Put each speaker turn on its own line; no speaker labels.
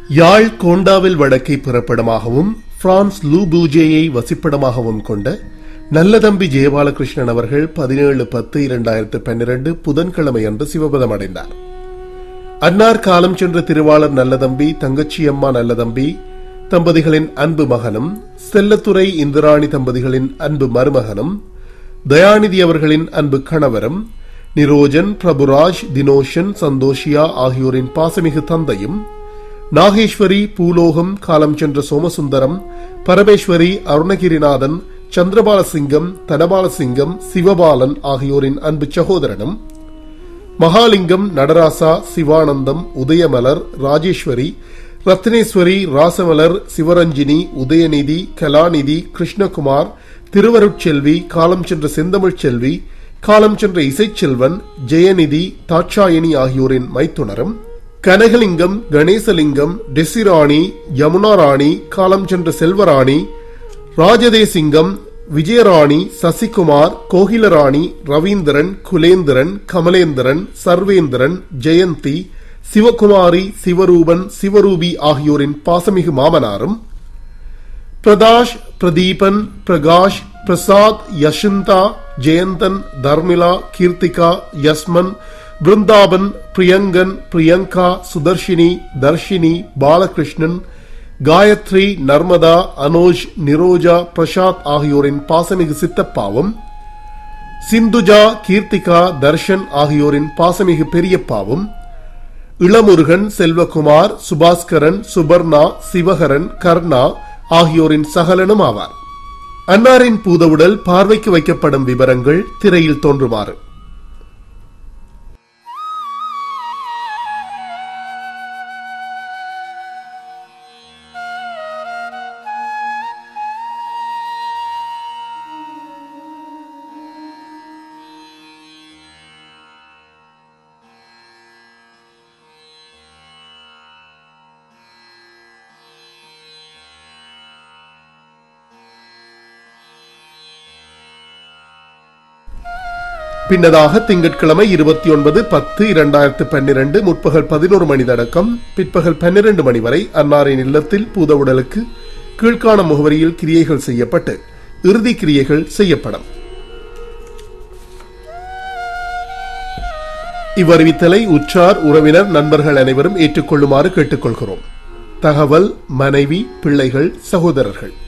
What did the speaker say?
யாழ் Kondavil வடக்கை பிறப்பிடமாகவும் France லூபூஜேயை வசிப்பிடமாகவும் கொண்ட நல்லதம்பி ஜெயபாலகிருஷ்ணன் அவர்கள் பதினேழு பத்து இரண்டாயிரத்து பன்னிரண்டு புதன்கிழமை அன்று சிவபதம் அடைந்தார் அன்னார் காலம் சென்ற திருவாளர் நல்லதம்பி தங்கச்சியம்மா நல்லதம்பி தம்பதிகளின் அன்பு மகனும் செல்லத்துறை இந்திராணி தம்பதிகளின் அன்பு மருமகனும் தயாநிதி அவர்களின் அன்பு கணவரும் நிரோஜன் பிரபுராஜ் தினோஷன் சந்தோஷியா ஆகியோரின் பாசமிகு தந்தையும் நாகேஸ்வரி பூலோகம் காலம் சென்ற சோமசுந்தரம் பரமேஸ்வரி அருணகிரிநாதன் சந்திரபாலசிங்கம் தனபாலசிங்கம் சிவபாலன் ஆகியோரின் அன்பு சகோதரனும் மகாலிங்கம் நடராசா சிவானந்தம் உதயமலர் ராஜேஸ்வரி ரத்னேஸ்வரி ராசமலர் சிவரஞ்சினி உதயநிதி கலாநிதி கிருஷ்ணகுமார் திருவருட்செல்வி காலம் சென்ற செந்தமிழ் செல்வி காலம் சென்ற இசைச்செல்வன் ஜெயநிதி தாட்சாயணி ஆகியோரின் மைத்துனரும் கனகலிங்கம் கணேசலிங்கம் டெசிராணி யமுனாராணி காலம் சென்ற செல்வராணி ராஜதேசிங்கம் விஜயராணி சசிகுமார் கோகிலராணி ரவீந்திரன் குலேந்திரன் கமலேந்திரன் சர்வேந்திரன் ஜெயந்தி சிவகுமாரி சிவரூபன் சிவரூபி ஆகியோரின் பாசமிகு மாமனாரும் பிரதாஷ் பிரதீபன் பிரகாஷ் பிரசாத் யஷந்தா ஜெயந்தன் தர்மிளா கீர்த்திகா யஸ்மன் பிருந்தாபன் பிரியங்கன் பிரியங்கா சுதர்ஷினி தர்ஷினி பாலகிருஷ்ணன் காயத்ரி நர்மதா அனோஜ் நிரோஜா பிரசாத் ஆகியோரின் பாசமிகு சித்தப்பாவும் சிந்துஜா கீர்த்திகா தர்ஷன் ஆகியோரின் பாசமிகு பெரியப்பாவும் இளமுருகன் செல்வகுமார் சுபாஸ்கரன் சுபர்ணா சிவகரன் கர்ணா ஆகியோரின் சகலனும் ஆவார் அன்னாரின் பூதவுடல் பார்வைக்கு வைக்கப்படும் விவரங்கள் திரையில் தோன்றுமாறு பின்னதாக திங்கட்கிழமை இருபத்தி ஒன்பது பத்து இரண்டாயிரத்து பன்னிரண்டு முற்பகல் பதினோரு மணி தொடக்கம் பிற்பகல் பன்னிரண்டு மணி வரை அன்னாரின் இல்லத்தில் பூதவுடலுக்கு கீழ்காண முகவரியில் கிரியைகள் செய்யப்பட்டு இறுதி கிரியைகள் செய்யப்படும் இவ்வறிவித்தலை உற்றார் உறவினர் நண்பர்கள் அனைவரும் ஏற்றுக்கொள்ளுமாறு கேட்டுக்கொள்கிறோம் தகவல் மனைவி பிள்ளைகள் சகோதரர்கள்